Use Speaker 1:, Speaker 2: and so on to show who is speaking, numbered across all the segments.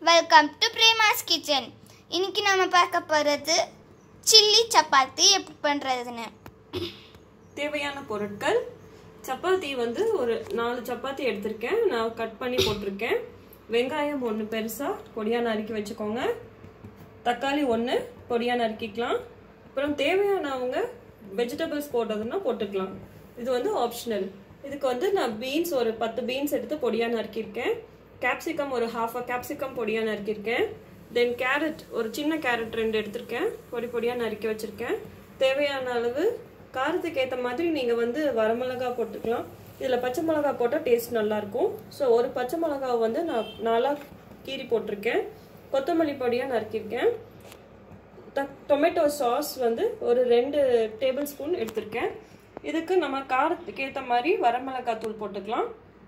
Speaker 1: welcome to Prema's kitchen இன்னைக்கு நம்ம பார்க்க போகிறது சில்லி சப்பாத்தி எப்படி பண்ணுறதுன்னு
Speaker 2: தேவையான பொருட்கள் சப்பாத்தி வந்து ஒரு நாலு சப்பாத்தி எடுத்திருக்கேன் நான் கட் பண்ணி போட்டிருக்கேன் வெங்காயம் ஒன்று பெருசாக பொடியாக நறுக்கி வச்சுக்கோங்க தக்காளி ஒன்று பொடியாக நறுக்கிக்கலாம் அப்புறம் தேவையானவங்க வெஜிடபிள்ஸ் போட்டதுன்னா போட்டுக்கலாம் இது வந்து ஆப்ஷனல் இதுக்கு வந்து நான் பீன்ஸ் ஒரு பத்து பீன்ஸ் எடுத்து பொடியாக நறுக்கியிருக்கேன் கேப்சிகம் ஒரு ஹாஃப் அ கேப்சிகம் பொடியாக நறுக்கியிருக்கேன் தென் கேரட் ஒரு சின்ன கேரட் ரெண்டு எடுத்திருக்கேன் பொடி பொடியாக நறுக்கி வச்சுருக்கேன் தேவையான அளவு காரத்துக்கு ஏற்ற மாதிரி நீங்கள் வந்து வரமிளகா போட்டுக்கலாம் இதில் பச்சை மிளகா போட்டால் டேஸ்ட் நல்லாயிருக்கும் ஸோ ஒரு பச்சை மிளகாவை வந்து நான் நாலாக கீறி போட்டிருக்கேன் கொத்தமல்லி பொடியாக நறுக்கியிருக்கேன் டொமேட்டோ சாஸ் வந்து ஒரு ரெண்டு டேபிள் ஸ்பூன் எடுத்திருக்கேன் இதுக்கு நம்ம காரத்துக்கு ஏற்ற மாதிரி வரமிளகாய் தூள் போட்டுக்கலாம்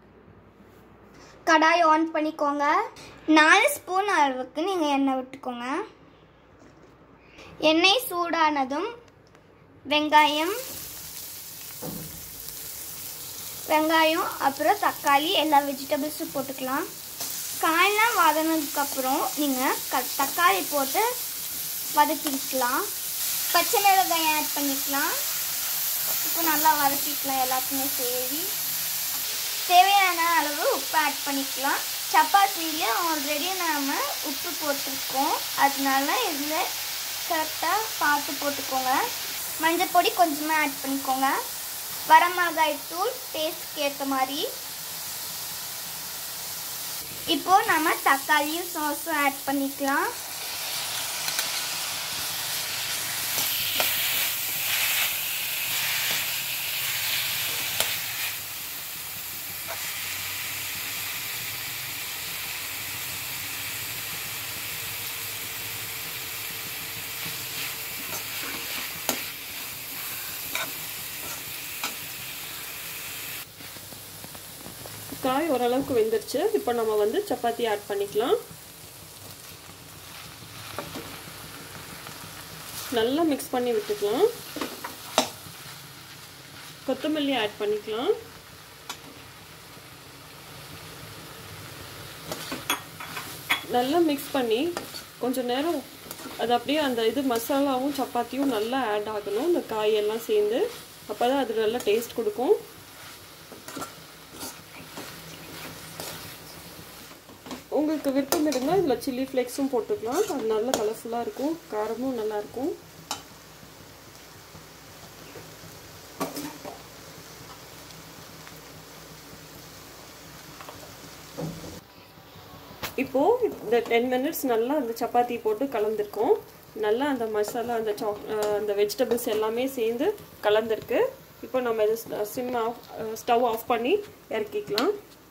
Speaker 1: கடாய் ஆன் பண்ணிக்கோங்க நாலு ஸ்பூன் அளவுக்கு நீங்கள் எண்ணெய் விட்டுக்கோங்க எண்ணெய் சூடானதும் வெங்காயம் வெங்காயம் அப்புறம் தக்காளி எல்லா வெஜிடபிள்ஸும் போட்டுக்கலாம் காயெல்லாம் வதனதுக்கப்புறம் நீங்கள் க தக்காளி போட்டு வதக்கிக்கலாம் பச்சை மிளகாய் ஆட் பண்ணிக்கலாம் இப்போ நல்லா வதக்கிக்கலாம் எல்லாத்தையுமே சரி தேவையான அளவு உப்பு ஆட் பண்ணிக்கலாம் சப்பாத்தியில் ஆல்ரெடி நாம் உப்பு போட்டிருக்கோம் அதனால இதில் கரெக்டாக பார்த்து போட்டுக்கோங்க மஞ்சள் பொடி கொஞ்சமாக ஆட் பண்ணிக்கோங்க வரமிளகாய் தூள் டேஸ்ட்க்கு ஏற்ற மாதிரி இப்போ நம்ம தக்காளியும் சாஸும் ஆட் பண்ணிக்கலாம்
Speaker 2: காய் ஓரளவுக்கு வெந்துருச்சு இப்போ நம்ம வந்து சப்பாத்தி ஆட் பண்ணிக்கலாம் நல்லா மிக்ஸ் பண்ணி விட்டுக்கலாம் கொத்தமல்லி ஆட் பண்ணிக்கலாம் நல்லா மிக்ஸ் பண்ணி கொஞ்சம் நேரம் அது அப்படியே அந்த இது மசாலாவும் சப்பாத்தியும் நல்லா ஆட் ஆகணும் இந்த காயெல்லாம் சேர்ந்து அப்போ தான் அது நல்லா டேஸ்ட் கொடுக்கும் உங்களுக்கு விருப்பம் இருந்தால் இதில் சில்லி ஃப்ளேக்ஸும் போட்டுக்கலாம் அது நல்ல கலர்ஃபுல்லாக இருக்கும் காரமும் நல்லாயிருக்கும் இப்போது இந்த டென் மினிட்ஸ் நல்லா அந்த சப்பாத்தி போட்டு கலந்துருக்கோம் நல்லா அந்த மசாலா அந்த சாக் அந்த வெஜிடபிள்ஸ் எல்லாமே சேர்ந்து கலந்துருக்கு இப்போ நம்ம இது சிம் ஆஃப் ஸ்டவ் ஆஃப் பண்ணி இறக்கிக்கலாம்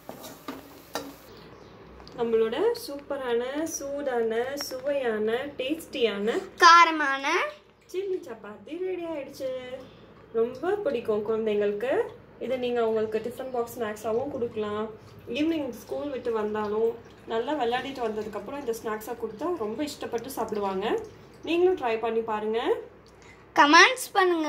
Speaker 2: நம்மளோட சூப்பரான சூடான சுவையான டேஸ்டியான
Speaker 1: காரமான
Speaker 2: சில்லி சப்பாத்தி ரெடி ஆயிடுச்சு ரொம்ப பிடிக்கும் குழந்தைங்களுக்கு இதை நீங்கள் அவங்களுக்கு டிஃபன் பாக்ஸ் ஸ்நாக்ஸாகவும் கொடுக்கலாம் ஈவினிங் ஸ்கூல் விட்டு வந்தாலும் நல்லா விளையாடிட்டு வந்ததுக்கப்புறம் இந்த ஸ்நாக்ஸாக கொடுத்தா ரொம்ப இஷ்டப்பட்டு சாப்பிடுவாங்க நீங்களும் ட்ரை பண்ணி பாருங்கள்
Speaker 1: கமெண்ட்ஸ் பண்ணுங்க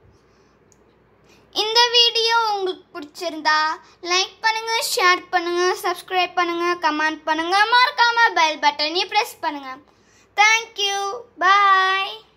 Speaker 1: இந்த வீடியோ உங்களுக்கு பிடிச்சிருந்தா லைக் பண்ணுங்க ஷேர் பண்ணுங்க சப்ஸ்கிரைப் பண்ணுங்க கமெண்ட் பண்ணுங்க மறக்காம பெல் பட்டனையும் ப்ரெஸ் பண்ணுங்க தேங்க்யூ பாய்